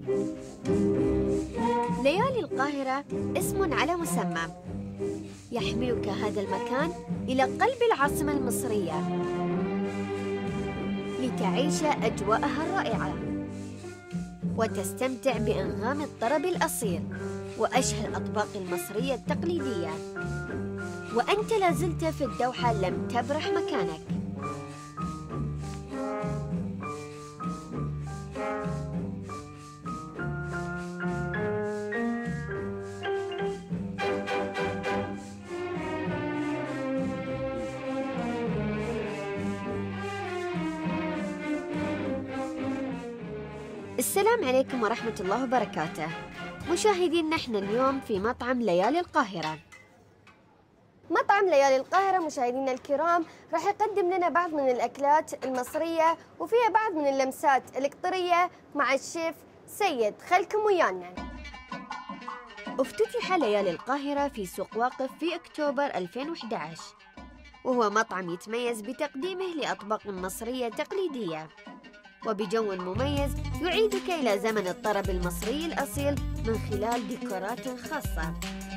ليالي القاهرة اسم على مسمى يحملك هذا المكان إلى قلب العاصمة المصرية لتعيش أجواءها الرائعة وتستمتع بأنغام الطرب الأصيل وأشهى الأطباق المصرية التقليدية وأنت لازلت في الدوحة لم تبرح مكانك السلام عليكم ورحمة الله وبركاته مشاهدين نحن اليوم في مطعم ليالي القاهرة مطعم ليالي القاهرة مشاهدينا الكرام راح يقدم لنا بعض من الأكلات المصرية وفيها بعض من اللمسات القطرية مع الشيف سيد خلكم ويانا افتتح ليالي القاهرة في سوق واقف في أكتوبر 2011 وهو مطعم يتميز بتقديمه لأطباق مصرية تقليدية وبجو مميز يعيدك إلى زمن الطرب المصري الأصيل من خلال ديكورات خاصة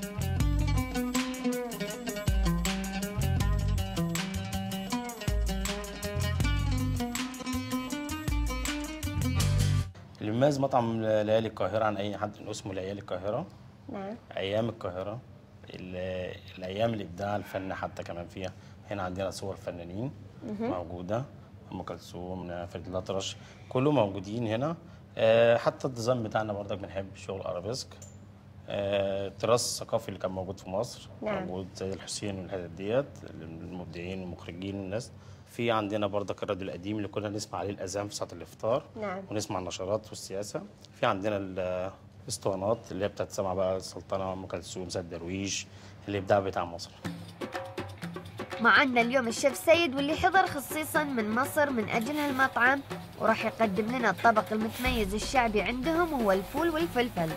اللي بيميز مطعم ليالي القاهرة عن أي حد إنه اسمه ليالي القاهرة نعم أيام القاهرة ال- الأيام الإبداع الفن حتى كمان فيها هنا عندنا صور فنانين موجودة أم كلثوم فريد الأطرش كله موجودين هنا آه، حتى الديزاين بتاعنا برضك بنحب شغل أرابيسك آه، التراث الثقافي اللي كان موجود في مصر نعم. موجود زي الحسين والحتت ديت المبدعين والمخرجين والناس في عندنا برضك الراديو القديم اللي كنا نسمع عليه الأذان في ساعة الإفطار نعم. ونسمع النشرات والسياسة في عندنا ال- الاسطوانات اللي هي بتاعت سمع بقى السلطنة أم كلثوم سيد درويش الإبداع بتاع مصر معنا اليوم الشيف سيد واللي حضر خصيصا من مصر من أجل هالمطعم وراح يقدم لنا الطبق المتميز الشعبي عندهم وهو الفول والفلفل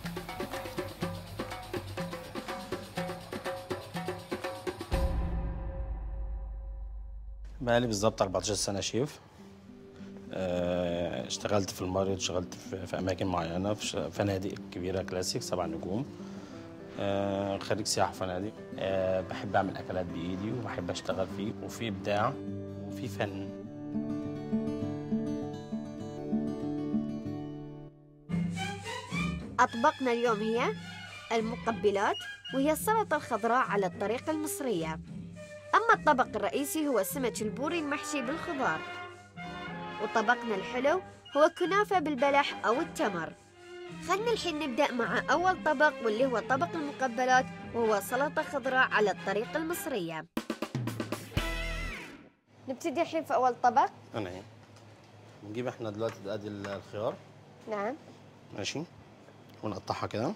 بقالي بالظبط 14 سنة شيف آه، اشتغلت في الماريوت اشتغلت في, في أماكن معينة في ش- فنادق كبيرة كلاسيك سبع نجوم آه، خريج سياحة فنادق آه، بحب أعمل أكلات بإيدي وبحب أشتغل فيه وفي إبداع وفي فن أطباقنا اليوم هي المقبلات وهي السلطة الخضراء على الطريقة المصرية أما الطبق الرئيسي هو السمك البوري المحشي بالخضار وطبقنا الحلو هو كنافة بالبلح أو التمر خلنا الحين نبدأ مع أول طبق واللي هو طبق المقبلات وهو سلطة خضراء على الطريقة المصرية نبتدي الحين في أول طبق أنا هنا بنجيب إحنا دلوقتي أدي الخيار نعم ماشي ونقطعها كده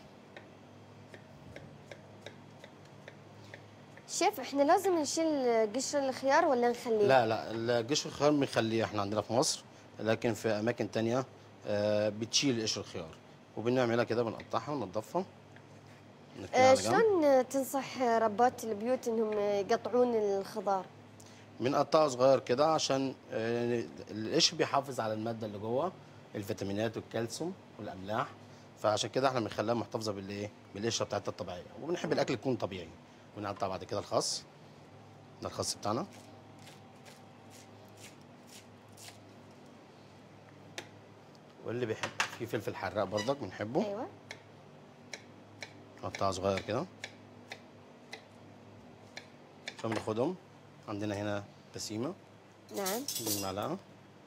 شيف احنا لازم نشيل قشر الخيار ولا نخليه؟ لا لا القشر الخيار بنخليه احنا عندنا في مصر لكن في اماكن تانية آه، بتشيل قشر الخيار وبنعملها كده بنقطعها وننضفها نركنها آه على جنب. شلون تنصح ربات البيوت انهم يقطعون الخضار؟ بنقطعها صغير كده عشان آه، القشر بيحافظ على الماده اللي جوه الفيتامينات والكالسيوم والاملاح فعشان كده احنا بنخليها محتفظه بالايه بالقشره بتاعتها الطبيعيه وبنحب الاكل يكون طبيعي ونقطع بعد كده الخس ده الخس بتاعنا واللي بيحب في فلفل حراق برضك بنحبه ايوه نقطعها صغير كده عشان بناخدهم عندنا هنا بسيمه نعم دي معلقة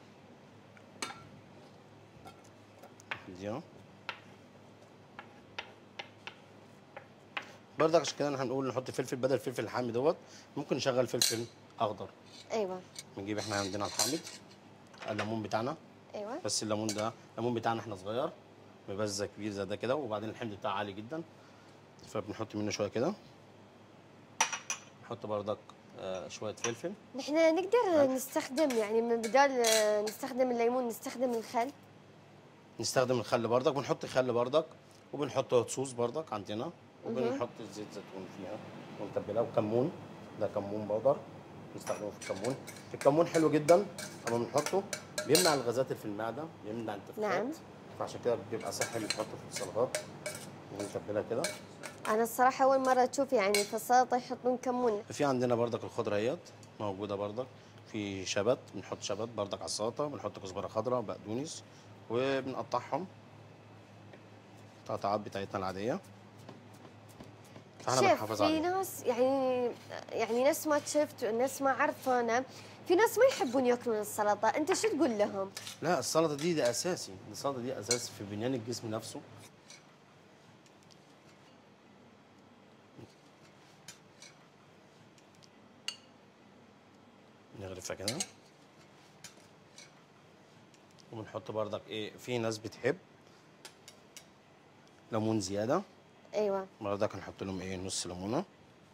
دي اهو برضك عشان كده احنا هنقول نحط فلفل بدل الفلفل الحامي دوت ممكن نشغل فلفل اخضر ايوه بنجيب احنا عندنا الحامض الليمون بتاعنا ايوه بس الليمون ده الليمون بتاعنا احنا صغير مبزة كبير زي ده كده وبعدين الحمض بتاعه عالي جدا فبنحط منه شويه كده نحط برضك آه، شويه فلفل نحن نقدر نستخدم يعني من بدال آه، نستخدم الليمون نستخدم الخل نستخدم الخل بردك بنحط خل بردك وبنحط صوص بردك عندنا وبنحط زيت زيتون فيها ونتبلها وكمون ده كمون بودر نستخدمه في الكمون الكمون حلو جدا اما بنحطه بيمنع الغازات اللي في المعده بيمنع الانتفاخات نعم. فعشان كده بيبقى سهل نحطه في السلطات ونتبلها كده انا الصراحه اول مره اشوف يعني في السلطه يحطون كمون في عندنا بردك الخضره اهيت موجوده بردك في شبت بنحط شبت بردك على السلطه بنحط كزبره خضراء بقدونس وبنقطعهم القطعات بتاعتنا العاديه فاحنا شيف بنحافظ في عليه ناس يعني يعني ناس ما شفت ناس ما عرفانه في ناس ما يحبون ياكلون السلطه انت شو تقول لهم لا السلطه دي ده اساسي السلطه دي اساس في بنيان الجسم نفسه نغرفها كده وبنحط بردك ايه في ناس بتحب ليمون زياده ايوه بردك هنحط لهم ايه نص ليمونه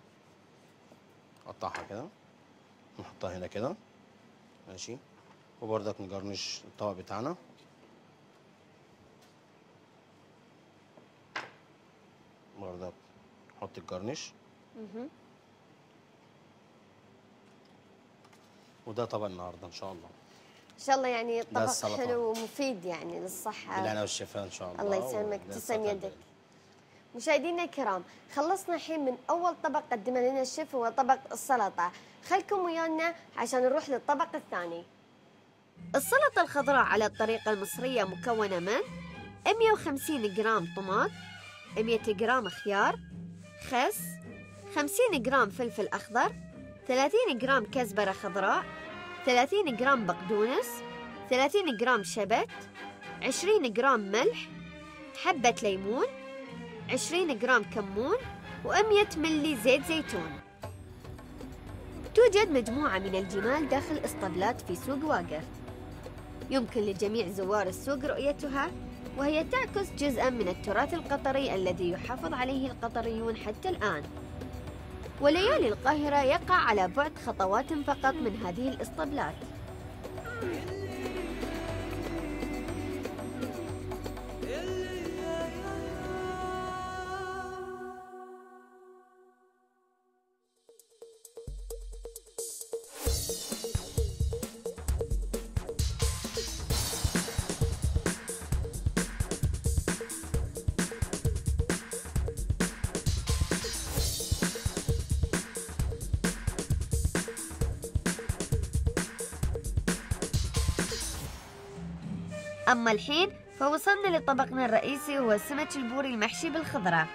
نقطعها كده نحطها هنا كده ماشي وبردك نجرنش الطبق بتاعنا بردك نحط الجرنش وده طبق النهارده ان شاء الله ان شاء الله يعني طبق السلطة. حلو ومفيد يعني للصحه بالهنا والشفا ان شاء الله الله يسلمك وده تسلم السلطة يدك مشاهدينا الكرام خلصنا الحين من اول طبق قدمه لنا الشيف هو طبق السلطه خلكم ويانا عشان نروح للطبق الثاني السلطة الخضراء على الطريقة المصرية مكونة من 150 جرام طماط 100 جرام خيار خس 50 جرام فلفل أخضر 30 جرام كزبرة خضراء 30 جرام بقدونس 30 جرام شبت 20 جرام ملح حبة ليمون 20 جرام كمون و100 ملي زيت زيتون توجد مجموعة من الجمال داخل اسطبلات في سوق واقف يمكن لجميع زوار السوق رؤيتها وهي تعكس جزءا من التراث القطري الذي يحافظ عليه القطريون حتى الآن وليالي القاهرة يقع على بعد خطوات فقط من هذه الاسطبلات أما الحين فوصلنا لطبقنا الرئيسي هو السمك البوري المحشي بالخضرة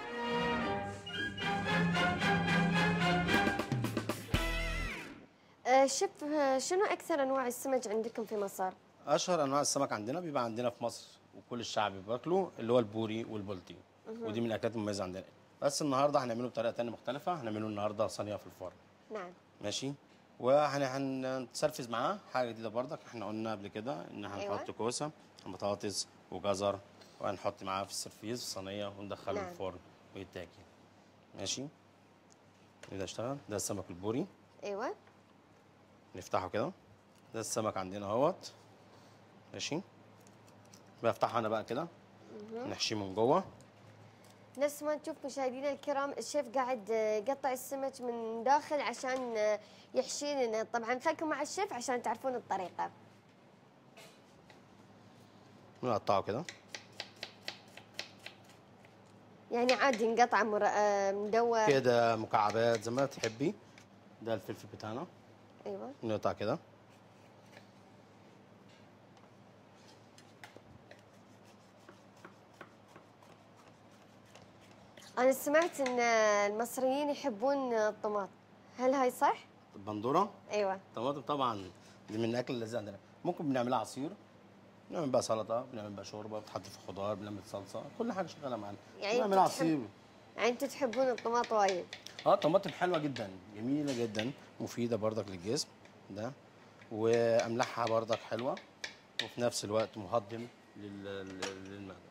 آه، شيف آه، شنو اكثر انواع السمك عندكم في مصر اشهر انواع السمك عندنا بيبقى عندنا في مصر وكل الشعب بياكله اللي هو البوري والبلطي ودي من الاكلات المميزه عندنا بس النهارده هنعمله بطريقه تانية مختلفه هنعمله النهارده صينيه في الفرن نعم ماشي وهنسرفز معاه حاجه جديده برضك احنا قلنا قبل كده ان هنحط أيوة. كوسه وبطاطس وجزر وهنحط معاه في السرفيز في صينيه وندخله نعم. الفرن ويتاكل ماشي كده اشتغل ده السمك البوري ايوه نفتحه كده ده السمك عندنا اهوت ماشي بفتحه انا بقى كده نحشيه من جوه نفس ما نشوف مشاهدينا الكرام الشيف قاعد آه، يقطع السمك من داخل عشان آه، يحشي لنا طبعا خليكم مع الشيف عشان تعرفون الطريقه نقطعه كده يعني عادي نقطع مر... آه، مدور كده مكعبات زي ما تحبي ده الفلفل بتاعنا ايوه نقطع كده انا سمعت ان آه، المصريين يحبون آه، الطماط هل هاي صح البندوره ايوه طماطم طبعا دي من الاكل اللذيذ عندنا ممكن بنعملها عصير بنعمل بقى سلطه بنعمل بقى شوربه بتحط في خضار بنعمل صلصه كل حاجه شغاله معانا يعني بنعمل أنت تحب- عصير يعني انتم تحبون الطماط وايد اه طماطم حلوه جدا جميله جدا مفيده برضك للجسم ده واملاحها برضك حلوه وفي نفس الوقت مهضم لل- لل- للمعده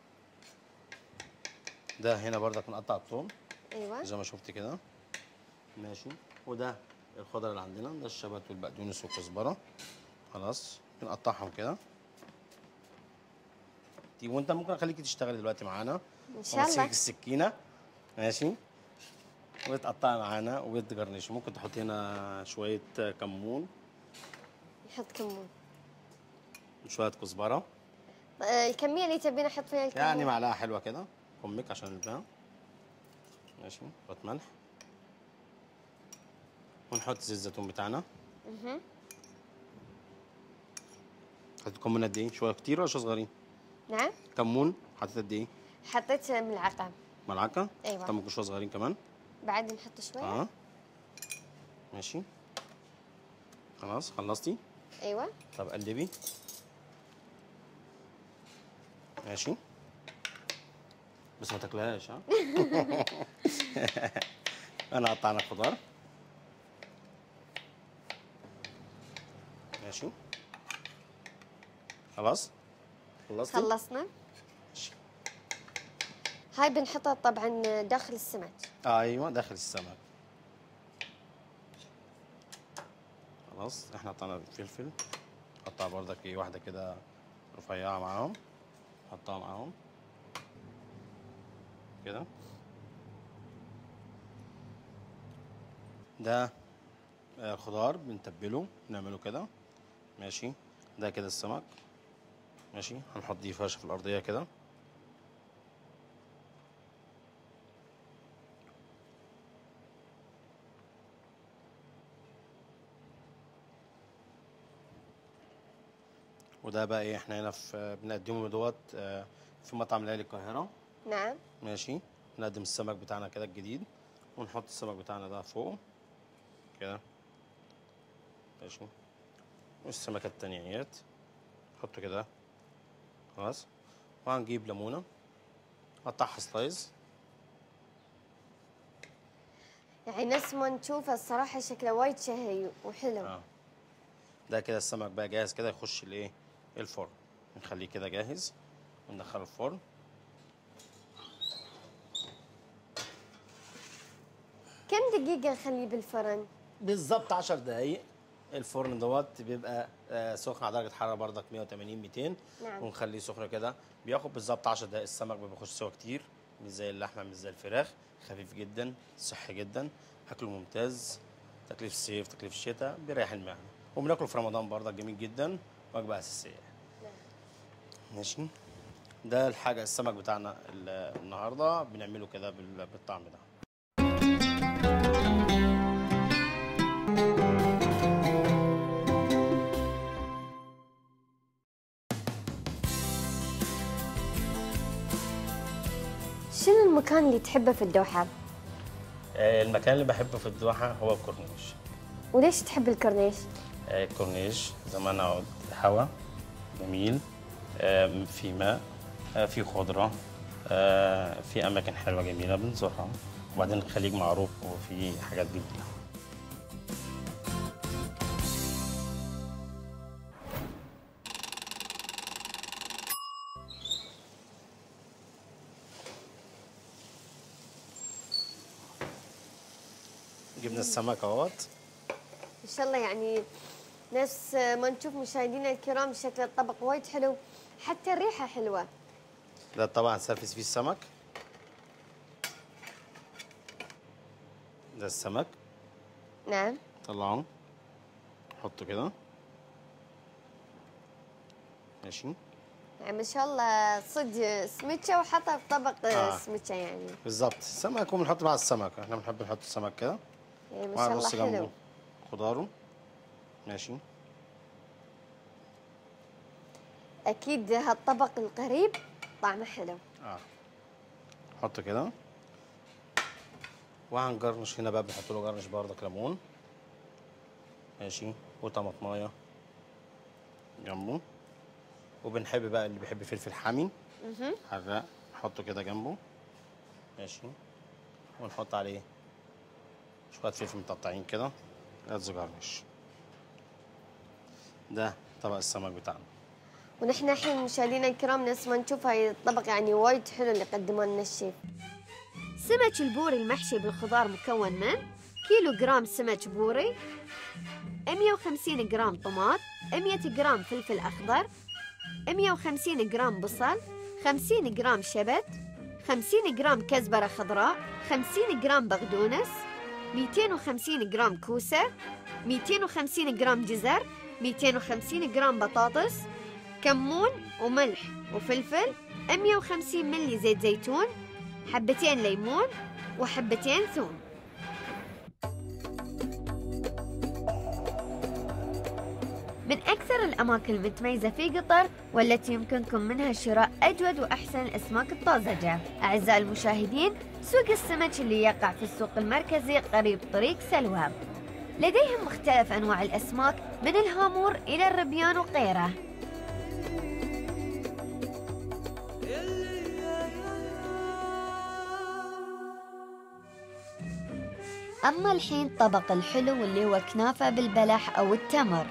ده هنا برضك نقطع الثوم ايوه زي ما شفت كده ماشي وده الخضره اللي عندنا ده الشبت والبقدونس والكزبره خلاص بنقطعهم كده دي وانت ممكن اخليكي تشتغلي دلوقتي معانا ان شاء الله وامسكك السكينه ماشي وتقطعي معانا وتجرنش ممكن تحطي هنا شويه كمون نحط كمون وشويه كزبره آه، الكميه اللي تبين احط فيها الكميه يعني معلقه حلوه كده كمك عشان البان ماشي شويه ملح ونحط زيت الزيتون بتاعنا مهم. حطيت كمون قد ايه شويه كتير ولا شويه صغيرين نعم كمون حطيت قد ايه حطيت ملعقه ملعقه أيوة. طب ممكن شويه صغيرين كمان بعد نحط شويه اه ماشي خلاص خلصتي ايوه طب قلبي ماشي بس ما تاكلهاش ها انا قطعنا الخضار ماشي خلاص خلصتي خلصنا ماشي. هاي بنحطها طبعا داخل السمك آه ايوه داخل السمك خلاص احنا قطعنا الفلفل قطع برضك ايه واحده كده رفيعه معاهم حطها معاهم كده ده آه، خضار بنتبله نعمله كده ماشي ده كده السمك ماشي هنحط دي فرشه في الارضيه كده وده بقى ايه احنا هنا في بنقدمه دوت آه، في مطعم ليالي القاهرة نعم ماشي نقدم السمك بتاعنا كده الجديد ونحط السمك بتاعنا ده فوق كده ماشي والسمكة التانيات نحطه كده خلاص وهنجيب ليمونة نقطعها سلايز يعني نفس ما نشوفه الصراحه شكله وايد شهي وحلو اه ده كده السمك بقى جاهز كده يخش الايه الفرن نخليه كده جاهز وندخله الفرن كم دقيقه نخليه بالفرن بالظبط 10 دقايق الفرن دوت بيبقى آه، سخن على درجه حراره بردك 180 200 نعم. ونخليه سخن كده بياخد بالظبط 10 دقايق السمك ما بيخش سوا كتير مش زي اللحمه مش زي الفراخ خفيف جدا صحي جدا اكله ممتاز تكليف الصيف تكليف الشتاء بيريح المعده وبناكله في رمضان بردك جميل جدا وجبه اساسيه ماشي ده الحاجه السمك بتاعنا ال- النهارده بنعمله كده بال- بالطعم ده شنو المكان اللي تحبه في الدوحه آه، المكان اللي بحبه في الدوحه هو الكورنيش وليش تحب الكورنيش آه، الكورنيش زي ما انا قلت هوا جميل آه، في ماء آه، في خضرة آه، في أماكن حلوة جميلة بنزورها وبعدين الخليج معروف وفي حاجات جميلة جبنا السمك اهوت ان شاء الله يعني نفس ما نشوف مشاهدينا الكرام شكل الطبق وايد حلو حتى الريحه حلوه ده طبعا سرفس فيه السمك ده السمك نعم طلعه حطه كده ماشي يعني ما شاء الله صدق سمكه وحطها في طبق آه. سمكه يعني بالظبط السمك وبنحط مع السمك احنا بنحب نحط السمك كده يعني ما شاء الله وهنرص حلو جنبه خضاره ماشي اكيد هالطبق القريب طعمه حلو اه حطه كده وهنجرنش هنا بقى بنحط له جرنش بردك ليمون ماشي وطماطمايه جنبه وبنحب بقى اللي بيحب فلفل حامي مهم. حراق نحطه كده جنبه ماشي ونحط عليه شوية فلفل متقطعين كده رز جرنش ده طبق السمك بتاعنا ونحن الحين مشاهدينا الكرام نفس ما نشوف هاي الطبق يعني وايد حلو اللي قدمه لنا الشيف سمك البوري المحشي بالخضار مكون من كيلو جرام سمك بوري 150 جرام طماط 100 جرام فلفل أخضر 150 جرام بصل 50 جرام شبت 50 جرام كزبرة خضراء 50 جرام بقدونس 250 جرام كوسة 250 جرام جزر 250 جرام بطاطس كمون وملح وفلفل 150 ملي زيت زيتون حبتين ليمون وحبتين ثوم من أكثر الأماكن المتميزة في قطر والتي يمكنكم منها شراء أجود وأحسن الأسماك الطازجة أعزائي المشاهدين سوق السمك اللي يقع في السوق المركزي قريب طريق سلوى لديهم مختلف أنواع الأسماك من الهامور إلى الربيان وغيره أما الحين طبق الحلو اللي هو كنافة بالبلح أو التمر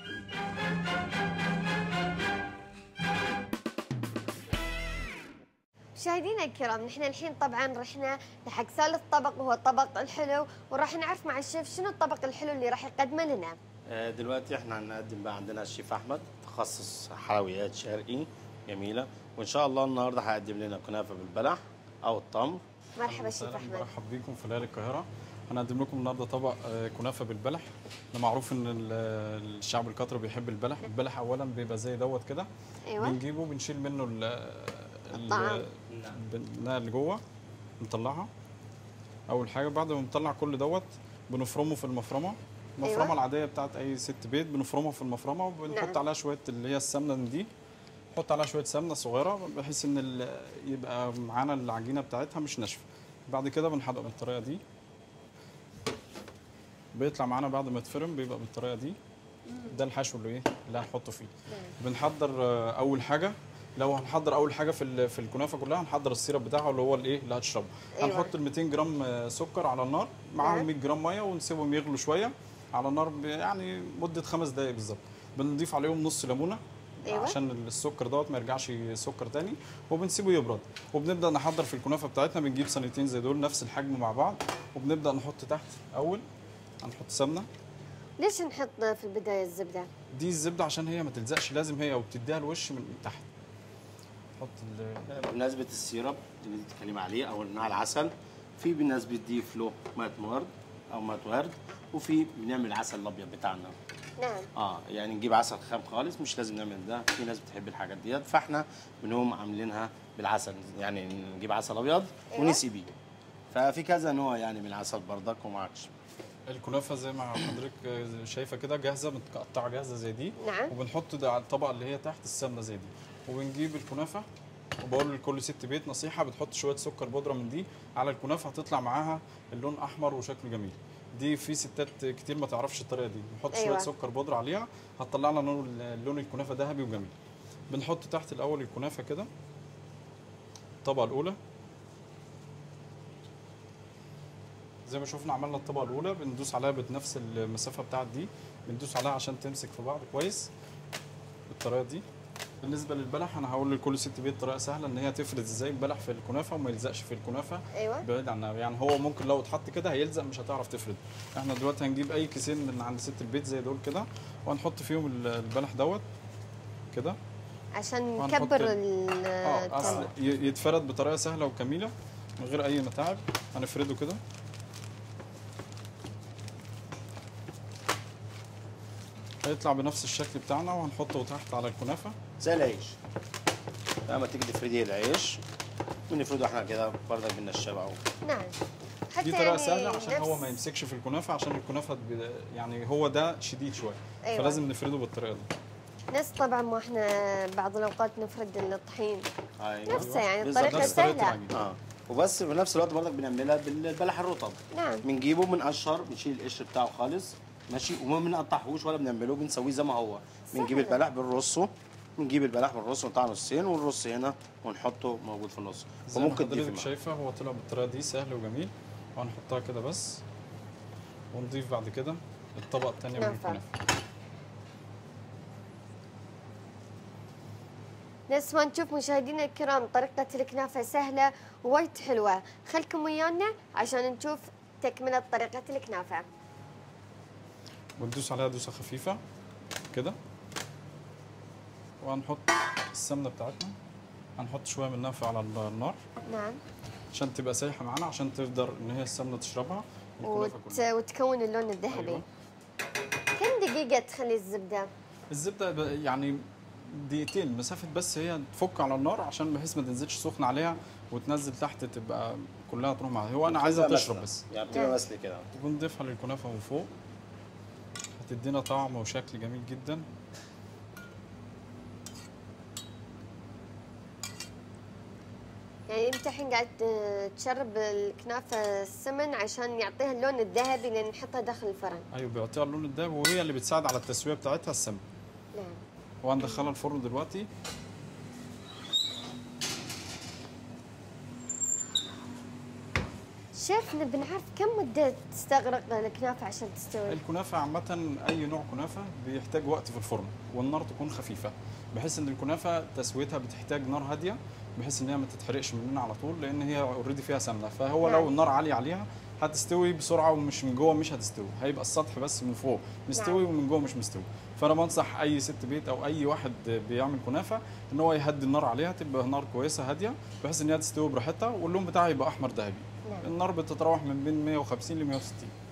مشاهدينا الكرام نحن الحين طبعا رحنا لحق ثالث طبق وهو الطبق الحلو وراح نعرف مع الشيف شنو الطبق الحلو اللي راح يقدمه لنا آه، دلوقتي احنا هنقدم بقى عندنا الشيف احمد تخصص حلويات شرقي جميله وان شاء الله النهارده هيقدم لنا كنافه بالبلح او التمر مرحبا شيف احمد مرحب بيكم في ليالي القاهره هنقدم لكم النهارده طبق آه، كنافه بالبلح ده معروف ان ال- الشعب القطري بيحب البلح البلح اولا بيبقى زي دوت كده ايوه بنجيبه بنشيل منه ال الطعام. النقع اللي جوه نطلعها اول حاجه بعد ما نطلع كل دوت بنفرمه في المفرمه المفرمه أيوة. العاديه بتاعت اي ست بيت بنفرمها في المفرمه وبنحط نعم. عليها شويه اللي هي السمنه من دي نحط عليها شويه سمنه صغيره بحيث ان ال- يبقى معانا العجينه بتاعتها مش ناشفه بعد كده بنحدق بالطريقه دي بيطلع معانا بعد ما يتفرم بيبقى بالطريقه دي ده الحشو اللي ايه اللي هنحطه فيه بنحضر آه، اول حاجه لو هنحضر اول حاجه في ال- في الكنافه كلها هنحضر السيرب بتاعه اللي هو الايه اللي هتشربه أيوة. هنحط ال 200 جرام آه، سكر على النار معاهم نعم. 100 جرام ميه ونسيبهم يغلوا شويه على النار ب- يعني مده خمس دقائق بالظبط بنضيف عليهم نص ليمونه أيوة. عشان السكر دوت ما يرجعش سكر تاني وبنسيبه يبرد وبنبدا نحضر في الكنافه بتاعتنا بنجيب صينيتين زي دول نفس الحجم مع بعض وبنبدا نحط تحت اول هنحط سمنه ليش نحط في البدايه الزبده دي الزبده عشان هي ما تلزقش لازم هي وبتديها الوش من تحت نحط ال- بمناسبه السيرب اللي انت بتتكلمي عليه او نوع العسل في ناس بتضيف له ميه ورد او ميه ورد وفي بنعمل العسل الابيض بتاعنا نعم اه يعني نجيب عسل خام خالص مش لازم نعمل ده في ناس بتحب الحاجات ديت فاحنا بنقوم عاملينها بالعسل يعني نجيب عسل ابيض أيوة. ونسقي بيه ففي كذا نوع يعني من العسل بردك ومعكش الكنافه زي ما حضرتك شايفه كده جاهزه متقطعه جاهزه زي دي نعم وبنحط ده على الطبقه اللي هي تحت السمنه زي دي وبنجيب الكنافه وبقول لكل ست بيت نصيحه بتحط شويه سكر بودره من دي على الكنافه هتطلع معاها اللون احمر وشكله جميل دي في ستات كتير ما تعرفش الطريقه دي نحط أيوة. شويه سكر بودره عليها هتطلع لنا لون لون الكنافه ذهبي وجميل بنحط تحت الاول الكنافه كده الطبقه الاولى زي ما شفنا عملنا الطبقه الاولى بندوس عليها بنفس المسافه بتاعت دي بندوس عليها عشان تمسك في بعض كويس بالطريقه دي بالنسبه للبلح انا هقول لكل ست بيت طريقه سهله ان هي تفرد ازاي البلح في الكنافه وما يلزقش في الكنافه ايوه بعيد عنها يعني هو ممكن لو اتحط كده هيلزق مش هتعرف تفرد احنا دلوقتي هنجيب اي كيسين من عند ست البيت زي دول كده وهنحط فيهم ال- البلح دوت كده عشان وهنحط نكبر ال- ال- اه اصل التمر ي- يتفرد بطريقه سهله وجميله من غير اي متاعب هنفرده كده هيطلع بنفس الشكل بتاعنا وهنحطه تحت على الكنافه زي العيش لما تيجي تفردي العيش بنفرده احنا كده بردك بالنشابه او نعم حتى دي طريقه يعني سهله عشان هو نفس- ما يمسكش في الكنافه عشان الكنافه ب- يعني هو ده شديد شويه أيوة. فلازم نفرده بالطريقه دي نفس طبعا ما احنا بعض الاوقات نفرد الطحين ايوه نفسه يعني بالظبط. الطريقه نفس طريقة سهله العجين. اه وبس في نفس الوقت برضك بنعملها بالبلح الرطب نعم بنجيبه بنقشر بنشيل القشر بتاعه خالص ماشي وما بنقطعهوش ولا بنعمله بنسويه زي ما هو بنجيب سهلة. البلح بنرصه بنجيب البلح بنرصه نقطعه نصين ونرص هنا ونحطه موجود في النص زي ما وممكن حضرتك تضيفي معاه شايفه هو طلع بالطريقه دي سهل وجميل وهنحطها كده بس ونضيف بعد كده الطبقه الثانيه من نعم، الكنافه نفس ما نشوف مشاهدينا الكرام طريقة الكنافة سهلة ووايد حلوة خلكم ويانا عشان نشوف تكملة طريقة الكنافة وندوس عليها دوسه خفيفه كده وهنحط السمنه بتاعتنا هنحط شويه منها في على النار نعم عشان تبقى سايحه معانا عشان تقدر ان هي السمنه تشربها الكنافه وت... كلها وتكون اللون الذهبي أيوة. كم دقيقة تخلي الزبدة؟ الزبده ب- يعني دقيقتين مسافه بس هي تفك على النار عشان بحيث ما تنزلش سخن عليها وتنزل تحت تبقى كلها تروح معاها هو انا عايزها بتبقى تشرب مسلة. بس يعني بتبقى مسلة كده ونضيفها للكنافه من فوق هتدينا طعم وشكل جميل جدا يعني انت الحين قاعد ت- تشرب الكنافه السمن عشان يعطيها اللون الذهبي اللي نحطها داخل الفرن ايوه بيعطيها اللون الدهبي وهي اللي بتساعد على التسويه بتاعتها السمن نعم وهندخلها الفرن دلوقتي شيف نبي نعرف كم مده تستغرق الكنافه عشان تستوي الكنافه عامه اي نوع كنافه بيحتاج وقت في الفرن والنار تكون خفيفه بحيث ان الكنافه تسويتها بتحتاج نار هاديه بحيث ان هي ما تتحرقش مننا على طول لان هي اوريدي فيها سمنه فهو لو نعم. النار عاليه عليها هتستوي بسرعه ومش من جوه مش هتستوي هيبقى السطح بس من فوق مستوي نعم. ومن جوه مش مستوي فانا بنصح اي ست بيت او اي واحد بيعمل كنافه ان هو يهدي النار عليها تبقى نار كويسه هاديه بحيث ان هي تستوي براحتها واللون بتاعها يبقى احمر ذهبي نعم. النار بتتراوح من بين 150 ل 160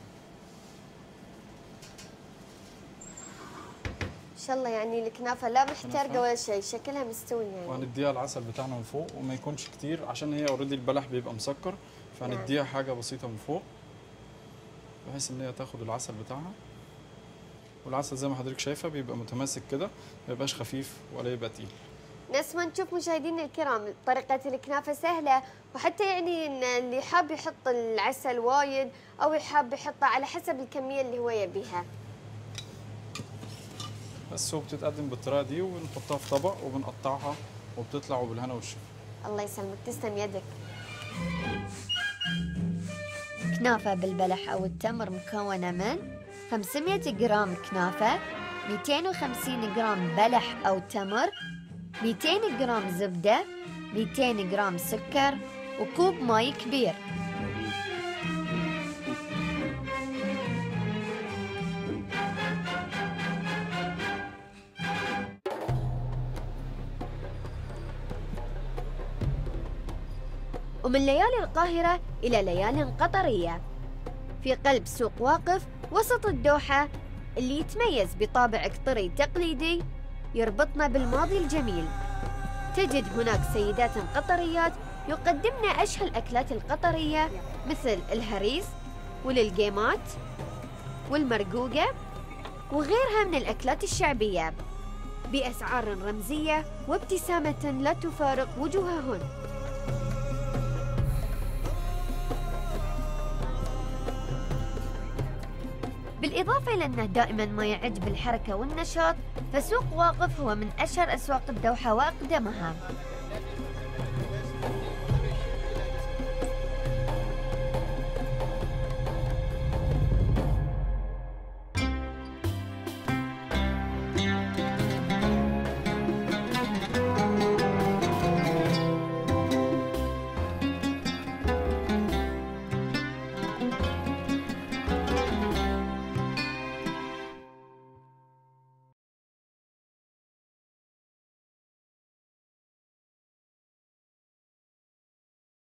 ان شاء الله يعني الكنافه لا محترقه كنافة. ولا شيء شكلها مستوي يعني وهنديها العسل بتاعنا من فوق وما يكونش كتير عشان هي اوريدي البلح بيبقى مسكر فهنديها حاجه بسيطه من فوق بحيث ان هي تاخد العسل بتاعها والعسل زي ما حضرتك شايفه بيبقى متماسك كده ما يبقاش خفيف ولا يبقى تقيل ناس ما نشوف مشاهدينا الكرام طريقة الكنافة سهلة وحتى يعني إن اللي حاب يحط العسل وايد أو يحب يحطه على حسب الكمية اللي هو يبيها بس وبتتقدم بالطريقه دي وبنحطها في طبق وبنقطعها وبتطلع وبالهنا والشفا الله يسلمك تسلم يدك كنافة بالبلح أو التمر مكونة من 500 جرام كنافة 250 جرام بلح أو تمر 200 جرام زبدة 200 جرام سكر وكوب ماي كبير ومن ليالي القاهرة إلى ليال قطرية في قلب سوق واقف وسط الدوحة اللي يتميز بطابع قطري تقليدي يربطنا بالماضي الجميل تجد هناك سيدات قطريات يقدمن أشهى الأكلات القطرية مثل الهريس والالقيمات والمرقوقة وغيرها من الأكلات الشعبية بأسعار رمزية وابتسامة لا تفارق وجوههن بالإضافة إلى أنه دائما ما يعد بالحركة والنشاط فسوق واقف هو من أشهر أسواق الدوحة وأقدمها